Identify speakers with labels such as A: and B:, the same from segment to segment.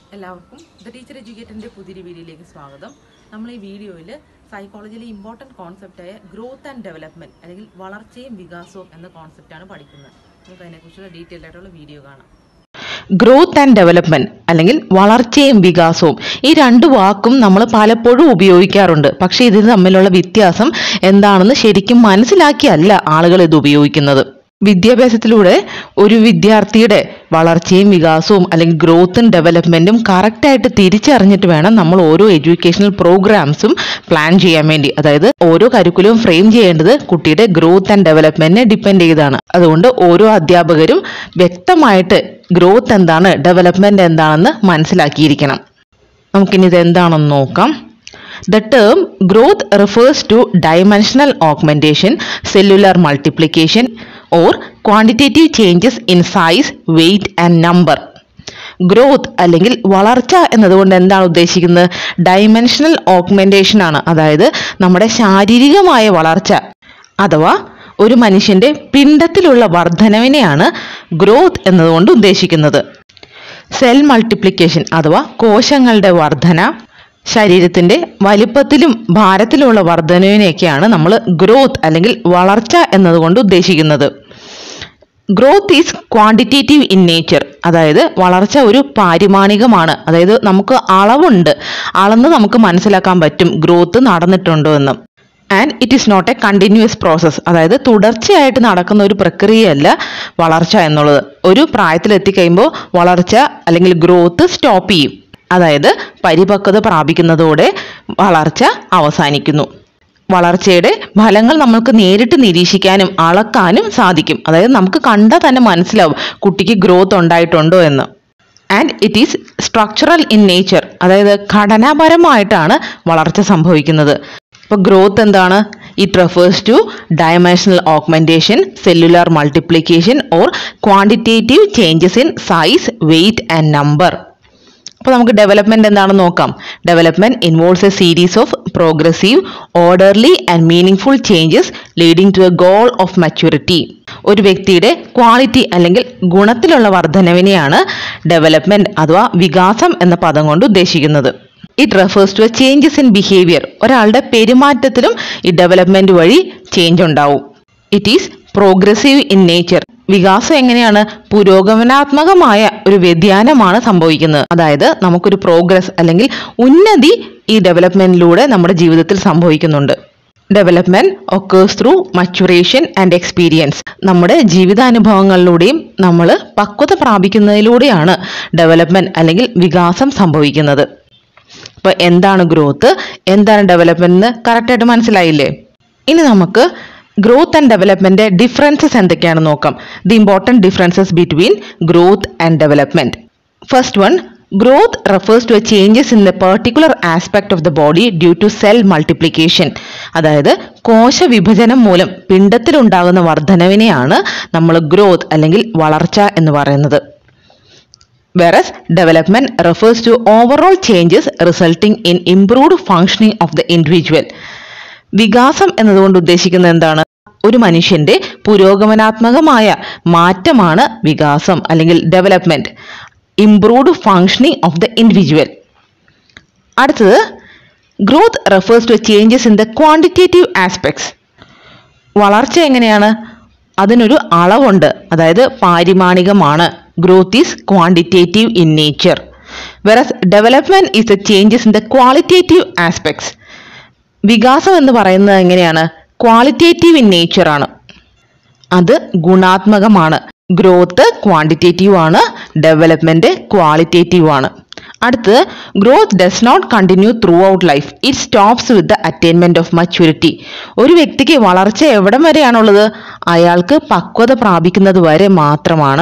A: എല്ലാവർക്കും the teacher എഡ്യൂക്കേറ്ററിന്റെ പുതിയൊരു വീഡിയോയിലേക്ക് സ്വാഗതം നമ്മൾ ഈ വീഡിയോയിൽ സൈക്കോളജിയിലെ ഇമ്പോർട്ടൻറ്റ് കോൺസെപ്റ്റായ ഗ്രോത്ത് ആൻഡ് ഡെവലപ്മെന്റ് അല്ലെങ്കിൽ വളർച്ചയും വികാസവും എന്ന കോൺസെപ്റ്റാണ് പഠിക്കുന്നത് നമുക്ക് അതിനെക്കുറിച്ചുള്ള ഡീറ്റെയിൽ ആയിട്ടുള്ള വീഡിയോ കാണാം
B: ഗ്രോത്ത് ആൻഡ് ഡെവലപ്മെന്റ് അല്ലെങ്കിൽ വളർച്ചയും വികാസവും ഈ രണ്ട് വാക്കും നമ്മൾ പലപ്പോഴും ഉപയോഗിക്കാറുണ്ട് പക്ഷേ ഇതിന് തമ്മിലുള്ള വ്യത്യാസം എന്താണെന്ന് ശരിക്കും മനസ്സിലാക്കിയല്ല ആളുകൾ ഇത് ഉപയോഗിക്കുന്നത് വിദ്യാഭ്യാസത്തിലൂടെ ഒരു വിദ്യാർത്ഥിയുടെ വളർച്ചയും വികാസവും അല്ലെങ്കിൽ ഗ്രോത്തും ഡെവലപ്മെന്റും കറക്റ്റായിട്ട് തിരിച്ചറിഞ്ഞിട്ട് വേണം നമ്മൾ ഓരോ എഡ്യൂക്കേഷണൽ പ്രോഗ്രാംസും പ്ലാൻ ചെയ്യാൻ വേണ്ടി അതായത് ഓരോ കരിക്കുലവും ഫ്രെയിം ചെയ്യേണ്ടത് കുട്ടിയുടെ ഗ്രോത്ത് ആൻഡ് ഡെവലപ്മെന്റിനെ ഡിപ്പെൻഡ് ചെയ്താണ് അതുകൊണ്ട് ഓരോ അധ്യാപകരും വ്യക്തമായിട്ട് ഗ്രോത്ത് എന്താണ് ഡെവലപ്മെന്റ് എന്താണെന്ന് മനസ്സിലാക്കിയിരിക്കണം നമുക്കിനി ഇത് എന്താണെന്ന് നോക്കാം The term growth refers to dimensional augmentation, cellular multiplication, or quantitative changes in size, weight, and number. Growth അല്ലെങ്കിൽ വളർച്ച എന്നതുകൊണ്ട് എന്താണ് ഉദ്ദേശിക്കുന്നത് ഡൈമെൻഷണൽ ഓഗ്മെന്റേഷൻ ആണ് അതായത് നമ്മുടെ ശാരീരികമായ വളർച്ച അഥവാ ഒരു മനുഷ്യന്റെ പിണ്ടത്തിലുള്ള വർധനവിനെയാണ് ഗ്രോത്ത് എന്നതുകൊണ്ട് ഉദ്ദേശിക്കുന്നത് സെൽ മൾട്ടിപ്ലിക്കേഷൻ അഥവാ കോശങ്ങളുടെ വർധന ശരീരത്തിന്റെ വലിപ്പത്തിലും ഭാരത്തിലുമുള്ള വർധനവിനെയൊക്കെയാണ് നമ്മൾ ഗ്രോത്ത് അല്ലെങ്കിൽ വളർച്ച എന്നതുകൊണ്ട് ഉദ്ദേശിക്കുന്നത് growth is quantitative in nature അതായത് വളർച്ച ഒരു പാരിമാണികമാണ് അതായത് നമുക്ക് അളവുണ്ട് അളന്ന് നമുക്ക് മനസ്സിലാക്കാൻ പറ്റും ഗ്രോത്ത് നടന്നിട്ടുണ്ടോ എന്ന് and it is not a continuous process അതായത് തുടർച്ചയായിട്ട് നടക്കുന്ന ഒരു പ്രക്രിയയല്ല വളർച്ച എന്നുള്ളത് ഒരു പ്രായത്തിലെത്തിക്കഴിയുമ്പോൾ വളർച്ച അല്ലെങ്കിൽ ഗ്രോത്ത് സ്റ്റോപ്പ് ചെയ്യും അതായത് പരിപക്വത പ്രാപിക്കുന്നതോടെ വളർച്ച അവസാനിക്കുന്നു വളർച്ചയുടെ ഫലങ്ങൾ നമ്മൾക്ക് നേരിട്ട് നിരീക്ഷിക്കാനും അളക്കാനും സാധിക്കും അതായത് നമുക്ക് കണ്ടാൽ തന്നെ മനസ്സിലാവും കുട്ടിക്ക് ഗ്രോത്ത് ഉണ്ടായിട്ടുണ്ടോ എന്ന് and it is structural in nature അതായത് ഘടനാപരമായിട്ടാണ് വളർച്ച സംഭവിക്കുന്നത് ഇപ്പോൾ ഗ്രോത്ത് എന്താണ് it refers to dimensional augmentation cellular multiplication or quantitative changes in size weight and number അപ്പോൾ നമുക്ക് ഡെവലപ്മെന്റ് എന്താണെന്ന് നോക്കാം development involves a series of progressive orderly and meaningful changes leading to a goal of maturity ഒരു വ്യക്തിയുടെ quality അല്ലെങ്കിൽ ഗുണത്തിലുള്ള വർധനവിനെയാണ് development അഥവാ വികാസം എന്ന പദം കൊണ്ട് ഉദ്ദേശിക്കുന്നത് it refers to a changes in behaviour ഒരാളുടെ പെരുമാറ്റത്തിലും ഈ ഡെവലപ്മെന്റ് വഴി ചേഞ്ച് ഉണ്ടാവും it is progressive in nature വികാസം എങ്ങനെയാണ് പുരോഗമനാത്മകമായ ഒരു വ്യതിയാനമാണ് സംഭവിക്കുന്നത് അതായത് നമുക്കൊരു പ്രോഗ്രസ് അല്ലെങ്കിൽ ഉന്നതി ഈ ഡെവലപ്മെന്റിലൂടെ നമ്മുടെ ജീവിതത്തിൽ സംഭവിക്കുന്നുണ്ട് development occurs through maturation and experience നമ്മുടെ ജീവിതാനുഭവങ്ങളിലൂടെയും നമ്മൾ പക്വത പ്രാപിക്കുന്നതിലൂടെയാണ് ഡെവലപ്മെന്റ് അല്ലെങ്കിൽ വികാസം സംഭവിക്കുന്നത് അപ്പോൾ എന്താണ് ഗ്രോത്ത് എന്താണ് ഡെവലപ്മെന്റ് എന്ന് കറക്റ്റായിട്ട് മനസ്സിലായില്ലേ ഇനി നമുക്ക് ഗ്രോത്ത് ആൻഡ് ഡെവലപ്മെന്റ് ഡിഫറൻസസ് എന്തൊക്കെയാണെന്ന് നോക്കാം the important differences between growth and development first one growth refers to a changes in the particular aspect of the body due to cell multiplication അതായത് കോശ വിഭജനം മൂലം പിണ്ടത്തിലുണ്ടാകുന്ന വർധനവിനെയാണ് നമ്മൾ ഗ്രോത്ത് അല്ലെങ്കിൽ വളർച്ച എന്ന് പറയുന്നത് whereas development refers to overall changes resulting in improved functioning of the individual വികാസം എന്നതുകൊണ്ട് ഉദ്ദേശിക്കുന്നത് എന്താണ് ഒരു മനുഷ്യന്റെ പുരോഗമനാത്മകമായ മാറ്റമാണ് വികാസം അല്ലെങ്കിൽ development improved functioning of the individual അടുത്തത് growth refers to changes in the quantitative aspects വളർച്ച എങ്ങനെയാണ് അതിനൊരു അളവുണ്ട് അതായത് പാരിമാണികമാണ് growth is quantitative in nature versus development is the changes in the qualitative aspects വികാസം എന്ന് പറയുന്നത് എങ്ങനെയാണ് ക്വാളിറ്റേറ്റീവ് ഇൻ നേച്ചർ ആണ് അത് ഗുണാത്മകമാണ് ഗ്രോത്ത് ക്വാണ്ടിറ്റേറ്റീവ് ആണ് ഡെവലപ്മെന്റ് ക്വാളിറ്റേറ്റീവ് ആണ് അടുത്ത് growth does not continue throughout life it stops with the attainment of maturity ഒരു വ്യക്തിക്ക് വളർച്ച എവിടം വരെയാണുള്ളത് അയാൾക്ക് പക്വത പ്രാപിക്കുന്നത് വരെ മാത്രമാണ്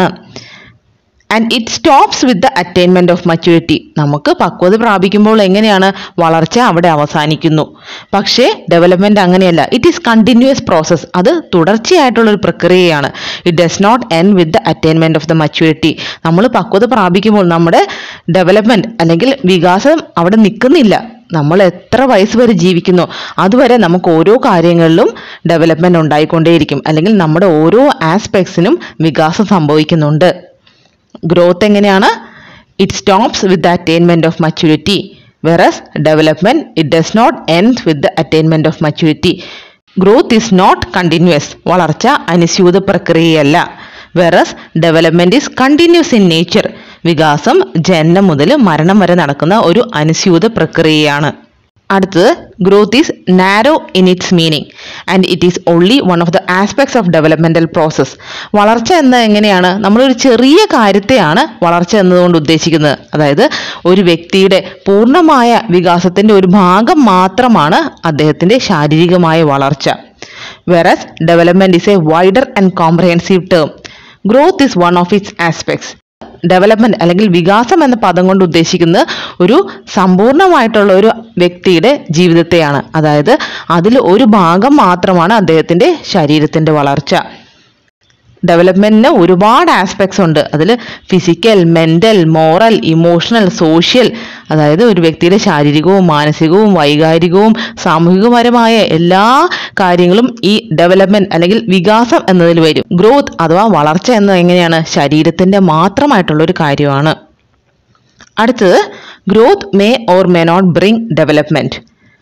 B: and it stops with the attainment of maturity നമുക്ക് പക്വത പ്രാപിക്കുമ്പോൾ എങ്ങനെയാണ് വളർച്ച അവിടെ അവസാനിക്കുന്നു പക്ഷേ ഡെവലപ്മെന്റ് അങ്ങനെയല്ല ഇറ്റ് ഈസ് കണ്ടിന്യൂസ് പ്രോസസ് അത് തുടർച്ചയായിട്ടുള്ള ഒരു പ്രക്രിയയാണ് it does not end with the attainment of the maturity നമ്മൾ പക്വത പ്രാപിക്കുമ്പോൾ നമ്മുടെ ഡെവലപ്മെന്റ് അല്ലെങ്കിൽ വികാസം അവിടെ നിൽക്കുന്നില്ല നമ്മൾ എത്ര വയസ്സ് വരെ ജീവിക്കുന്നു അതുവരെ നമുക്ക് ഓരോ കാര്യങ്ങളിലും ഡെവലപ്മെന്റ് ഉണ്ടായിക്കൊണ്ടേയിരിക്കും അല്ലെങ്കിൽ നമ്മുടെ ഓരോ ആസ്പെക്ട്സിനും വികാസം സംഭവിക്കുന്നുണ്ട് ഗ്രോത്ത് എങ്ങനെയാണ് it stops with the attainment of maturity versus development it does not end with the attainment of maturity growth is not continuous വളർച്ച അനുസ്യൂത പ്രക്രിയയല്ല versus development is continuous in nature വികാസം ജനനം മുതൽ മരണം വരെ നടക്കുന്ന ഒരു അനുസ്യൂത പ്രക്രിയയാണ് അടുത്തത് growth is narrow in its meaning and it is only one of the aspects of developmental process വളർച്ച എന്നത് എങ്ങനെയാണ് നമ്മളൊരു ചെറിയ കാര്യത്തെയാണ് വളർച്ച എന്നതുകൊണ്ട് ഉദ്ദേശിക്കുന്നത് അതായത് ഒരു വ്യക്തിയുടെ പൂർണ്ണമായ വികാസത്തിന്റെ ഒരു ഭാഗം മാത്രമാണ് അദ്ദേഹത്തിന്റെ ശാരീരികമായ വളർച്ച versus development is a wider and comprehensive term growth is one of its aspects development അല്ലെങ്കിൽ വികാസം എന്ന പദം കൊണ്ട് ഉദ്ദേശിക്കുന്നത് ഒരു സമ്പൂർണമായിട്ടുള്ള ഒരു വ്യക്തിയുടെ ജീവിതത്തെയാണ് അതായത് അതിൽ ഒരു ഭാഗം മാത്രമാണ് അദ്ദേഹത്തിന്റെ ശരീരത്തിന്റെ വളർച്ച ഡെവലപ്മെന്റിന് ഒരുപാട് ആസ്പെക്ട്സ് ഉണ്ട് അതിൽ physical mental moral emotional social അതായത് ഒരു വ്യക്തിയുടെ ശാരീരികവും മാനസികവും വൈകാരികവും സാമൂഹികപരമായ എല്ലാ കാര്യങ്ങളും ഈ ഡെവലപ്മെന്റ് അല്ലെങ്കിൽ വികാസം എന്നതിൽ വരും ഗ്രോത്ത് അഥവാ വളർച്ച എന്നത് എങ്ങനെയാണ് ശരീരത്തിന്റെ മാത്രമായിട്ടുള്ള ഒരു കാര്യമാണ് അടുത്തത് growth may or may not bring development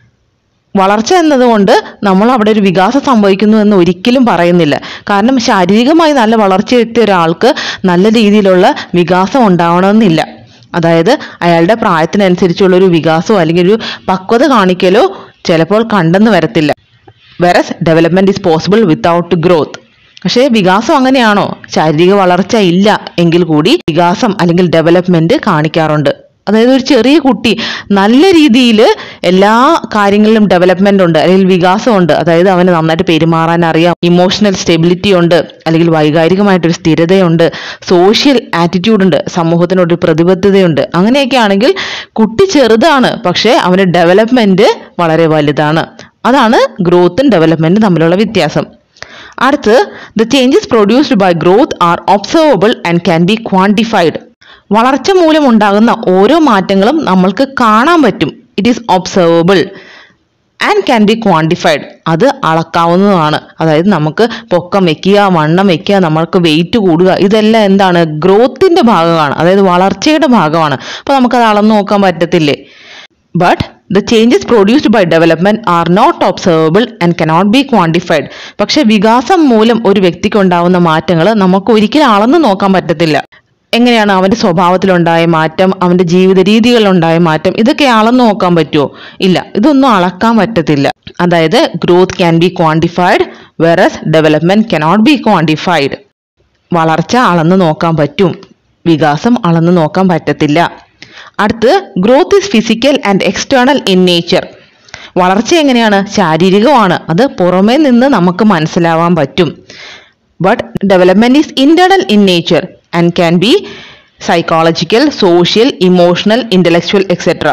B: വളർച്ച എന്നതുകൊണ്ട് നമ്മൾ അവിടെ ഒരു വികാസം സംഭവിക്കുന്നു എന്ന് ഒരിക്കലും പറയുന്നില്ല കാരണം ശാരീരികമായി നല്ല വളർച്ച എത്തിയ ഒരാൾക്ക് നല്ല രീതിയിലുള്ള വികാസം ഉണ്ടാവണമെന്നില്ല അതായത് അയാളുടെ പ്രായത്തിനനുസരിച്ചുള്ള ഒരു വികാസമോ അല്ലെങ്കിൽ ഒരു പക്വത കാണിക്കലോ ചിലപ്പോൾ കണ്ടെന്ന് വരത്തില്ല versus development is possible without growth പക്ഷേ വികാസം അങ്ങനെയാണോ ശാരീരിക വളർച്ച ഇല്ല എങ്കിൽ കൂടി വികാസം അല്ലെങ്കിൽ ഡെവലപ്മെന്റ് കാണിക്കാറുണ്ട് അതായത് ഒരു ചെറിയ കുട്ടി നല്ല രീതിയിൽ എല്ലാ കാര്യങ്ങളിലും ഡെവലപ്മെന്റ് ഉണ്ട് അല്ലെങ്കിൽ വികാസമുണ്ട് അതായത് അവന് നന്നായിട്ട് പെരുമാറാൻ അറിയാം ഇമോഷണൽ സ്റ്റെബിലിറ്റി ഉണ്ട് അല്ലെങ്കിൽ വൈകാരികമായിട്ടൊരു സ്ഥിരതയുണ്ട് സോഷ്യൽ ആറ്റിറ്റ്യൂഡ് ഉണ്ട് സമൂഹത്തിനൊരു പ്രതിബദ്ധതയുണ്ട് അങ്ങനെയൊക്കെ ആണെങ്കിൽ കുട്ടി ചെറുതാണ് പക്ഷേ അവന് ഡെവലപ്മെന്റ് വളരെ വലുതാണ് അതാണ് ഗ്രോത്തും ഡെവലപ്മെന്റും തമ്മിലുള്ള വ്യത്യാസം അടുത്ത് the changes produced by growth are observable and can be quantified വളർച്ച മൂലം ഉണ്ടാകുന്ന ഓരോ മാറ്റങ്ങളും നമ്മൾക്ക് കാണാൻ പറ്റും it is observable and can be quantified അത് അളക്കാവുന്നതാണ് അതായത് നമുക്ക് പൊക്കം വെക്കുക വണ്ണം വെക്കുക നമ്മൾക്ക് വെയിറ്റ് കൂടുക ഇതെല്ലാം എന്താണ് ഗ്രോത്തിന്റെ ഭാഗമാണ് അതായത് വളർച്ചയുടെ ഭാഗമാണ് അപ്പോൾ നമുക്കത് അളന്നു നോക്കാൻ പറ്റത്തില്ലേ but the changes produced by development are not observable and cannot be quantified പക്ഷെ വികാസം മൂലം ഒരു വ്യക്തിക്ക് ഉണ്ടാവുന്ന മാറ്റങ്ങൾ നമുക്ക് ഒരിക്കലും അളന്നു നോക്കാൻ പറ്റത്തില്ല എങ്ങനെയാണ് അവന്റെ സ്വഭാവത്തിലുണ്ടായ മാറ്റം അവന്റെ ജീവിത രീതികളിലുണ്ടായ മാറ്റം ഇതൊക്കെ അളന്നു നോക്കാൻ പറ്റുമോ ഇല്ല ഇതൊന്നും അളക്കാൻ പറ്റത്തില്ല അതായത് growth can be quantified versus development cannot be quantified വളർച്ച അളന്നു നോക്കാൻ പറ്റും വികാസം അളന്നു നോക്കാൻ പറ്റത്തില്ല അടുത്ത് growth is physical and external in nature വളർച്ച എങ്ങനെയാണ് ശാരീരികമാണ് അത് പുറമേ നിന്ന് നമുക്ക് മനസ്സിലാവാൻ പറ്റും but development is internal in nature and can be psychological social emotional intellectual etcetera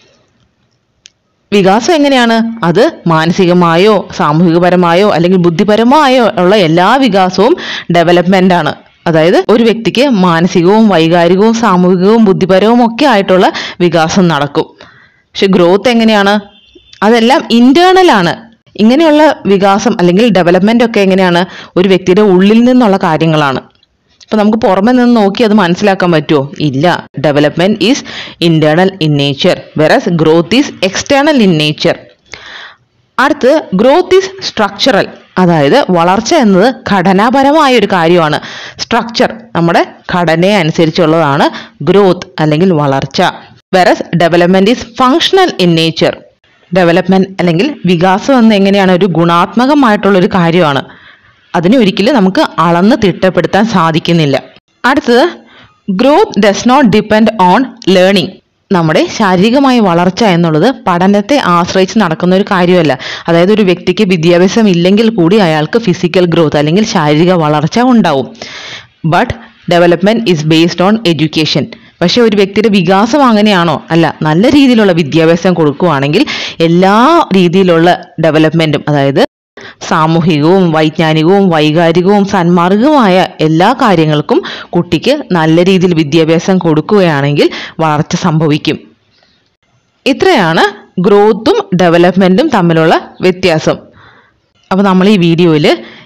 B: വികാസം എങ്ങനെയാണ് അത് മാനസികമായോ സാമൂഹികപരമായോ അല്ലെങ്കിൽ ബുദ്ധിപരമായോ ഉള്ള എല്ലാ വികാസവും ഡെവലപ്മെന്റ് ആണ് അതായത് ഒരു വ്യക്തിക്ക് മാനസികവും വൈകാരികവും സാമൂഹികവും ബുദ്ധിപരവും ഒക്കെ ആയിട്ടുള്ള വികാസം നടക്കും പക്ഷെ ഗ്രോത്ത് എങ്ങനെയാണ് അതെല്ലാം ഇന്റേണൽ ആണ് ഇങ്ങനെയുള്ള വികാസം അല്ലെങ്കിൽ ഡെവലപ്മെന്റ് ഒക്കെ എങ്ങനെയാണ് ഒരു വ്യക്തിയുടെ ഉള്ളിൽ നിന്നുള്ള കാര്യങ്ങളാണ് അപ്പൊ നമുക്ക് പുറമെ നിന്ന് നോക്കി അത് മനസ്സിലാക്കാൻ പറ്റുമോ ഇല്ല development is internal in nature versus growth is external in nature അടുത്ത് ഗ്രോത്ത് ഈസ് സ്ട്രക്ചറൽ അതായത് വളർച്ച എന്നത് ഘടനാപരമായ ഒരു കാര്യമാണ് സ്ട്രക്ചർ നമ്മുടെ ഘടനയെ അനുസരിച്ചുള്ളതാണ് ഗ്രോത്ത് അല്ലെങ്കിൽ വളർച്ച versus development is functional in nature development അല്ലെങ്കിൽ വികാസം എന്ന് എങ്ങനെയാണ് ഒരു ഗുണാത്മകമായിട്ടുള്ള ഒരു കാര്യമാണ് അതിനെ ഒരിക്കലും നമുക്ക് അളന്ന് തിട്ടപ്പെടുത്താൻ സാധിക്കുന്നില്ല അടുത്തത് growth does not depend on learning നമ്മുടെ ശാരീരികമായ വളർച്ച എന്നുള്ളത് പഠനത്തെ ആശ്രയിച്ച് നടക്കുന്ന ഒരു കാര്യമല്ല അതായത് ഒരു വ്യക്തിക്ക് വിദ്യാഭ്യാസം ഇല്ലെങ്കിൽ കൂടി അയാൾക്ക് ഫിസിക്കൽ ഗ്രോത്ത് അല്ലെങ്കിൽ ശാരീരിക വളർച്ച ഉണ്ടാവും but development is based on education പക്ഷെ ഒരു വ്യക്തിയുടെ വികാസം അങ്ങനെയാണോ അല്ല നല്ല രീതിയിലുള്ള വിദ്യാഭ്യാസം കൊടുക്കുകയാണെങ്കിൽ എല്ലാ രീതിയിലുള്ള ഡെവലപ്മെന്റും അതായത് സാമൂഹികവും വൈജ്ഞാനികവും വൈകാരികവും സന്മാർഗവുമായ എല്ലാ കാര്യങ്ങൾക്കും കുട്ടിക്ക് നല്ല രീതിയിൽ വിദ്യാഭ്യാസം കൊടുക്കുകയാണെങ്കിൽ വളർച്ച സംഭവിക്കും ഇത്രയാണ് ഗ്രോത്തും ഡെവലപ്മെന്റും തമ്മിലുള്ള വ്യത്യാസം അപ്പോൾ നമ്മൾ ഈ വീഡിയോയിൽ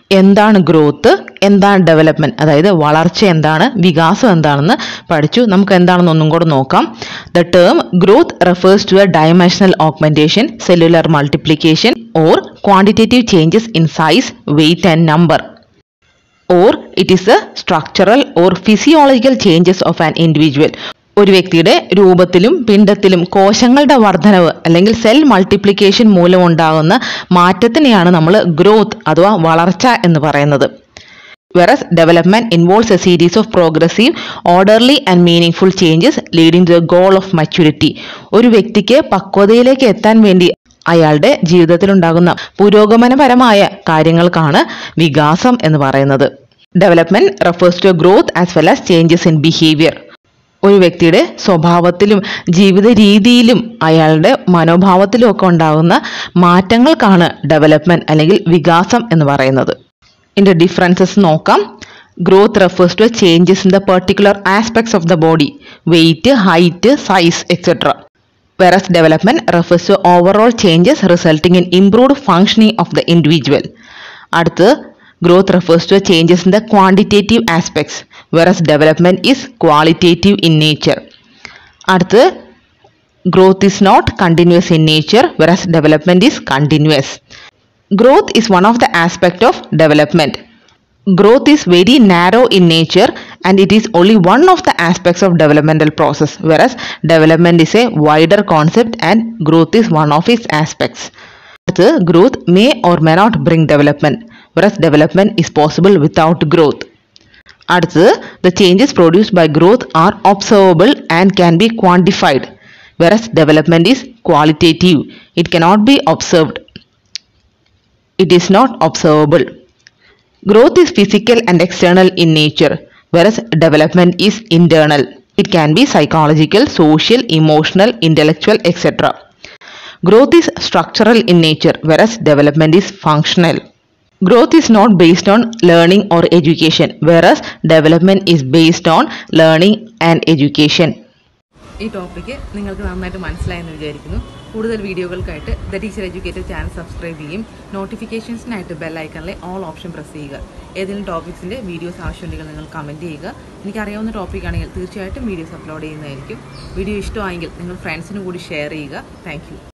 B: എന്താണ് ഗ്രോത്ത് എന്താണ് ഡെവലപ്മെന്റ് അതായത് വളർച്ച എന്താണ് വികാസം എന്താണെന്ന് പഠിച്ചു നമുക്ക് എന്താണെന്ന് ഒന്നും കൂടെ നോക്കാം the term growth refers to a dimensional augmentation cellular multiplication or quantitative changes in size weight and number or it is a structural or physiological changes of an individual ഒരു വ്യക്തിയുടെ രൂപത്തിലും പിണ്ടത്തിലും കോശങ്ങളുടെ വർധനവ് അല്ലെങ്കിൽ സെൽ മൾട്ടിപ്ലിക്കേഷൻ മൂലം ഉണ്ടാകുന്ന മാറ്റത്തിനെയാണ് നമ്മൾ growth അഥവാ വളർച്ച എന്ന് പറയുന്നത് versus development involves a series of progressive orderly and meaning changes leading to the goal of maturity ഒരു വ്യക്തിക്ക് പക്വതയിലേക്ക് എത്താൻ വേണ്ടി അയാളുടെ ജീവിതത്തിലുണ്ടാകുന്ന പുരോഗമനപരമായ കാര്യങ്ങൾക്കാണ് വികാസം എന്ന് പറയുന്നത് development refers to growth as well as changes in behaviour ഒരു വ്യക്തിയുടെ സ്വഭാവത്തിലും ജീവിത രീതിയിലും അയാളുടെ മനോഭാവത്തിലും ഒക്കെ ഉണ്ടാകുന്ന മാറ്റങ്ങൾക്കാണ് ഡെവലപ്മെന്റ് അല്ലെങ്കിൽ വികാസം എന്ന് പറയുന്നത് ഇതിന്റെ ഡിഫറൻസസ് നോക്കാം growth refers to changes in the particular aspects of the body weight height size etcetera whereas development refers to overall changes resulting in improved functioning of the individual. അടുത്ത് growth refers to changes in the quantitative aspects whereas development is qualitative in nature. അടുത്ത് growth is not continuous in nature whereas development is continuous. Growth is one of the aspect of development. Growth is very narrow in nature and it is only one of the aspects of developmental process whereas development is a wider concept and growth is one of its aspects. അടുത്ത് growth may or may not bring development whereas development is possible without growth. അടുത്ത് the changes produced by growth are observable and can be quantified whereas development is qualitative. It cannot be observed. It is not observable. Growth is physical and external in nature, whereas development is internal. It can be psychological, social, emotional, intellectual, etc. Growth is structural in nature, whereas development is functional. Growth is not based on learning or education, whereas development is based on learning and education.
A: ഈ topic നിങ്ങൾക്ക് നന്നായിട്ട് മനസ്സിലായെന്ന് വിചാരിക്കുന്നു കൂടുതൽ വീഡിയോകൾക്കായിട്ട് the teacher educator channel subscribe ചെയ്യും നോട്ടിഫിക്കേഷൻസിനായിട്ട് bell ഐക്കണിലെ ഓൾ ഓപ്ഷൻ പ്രസ് ചെയ്യുക ഏതെങ്കിലും ടോപ്പിക്സിൻ്റെ വീഡിയോസ് ആവശ്യമുണ്ടെങ്കിൽ നിങ്ങൾ കമൻറ്റ് ചെയ്യുക എനിക്കറിയാവുന്ന ടോപ്പിക് ആണെങ്കിൽ തീർച്ചയായിട്ടും വീഡിയോസ് അപ്ലോഡ് ചെയ്യുന്നതായിരിക്കും വീഡിയോ ഇഷ്ടമായെങ്കിൽ നിങ്ങൾ ഫ്രണ്ട്സിനും കൂടി ഷെയർ ചെയ്യുക താങ്ക്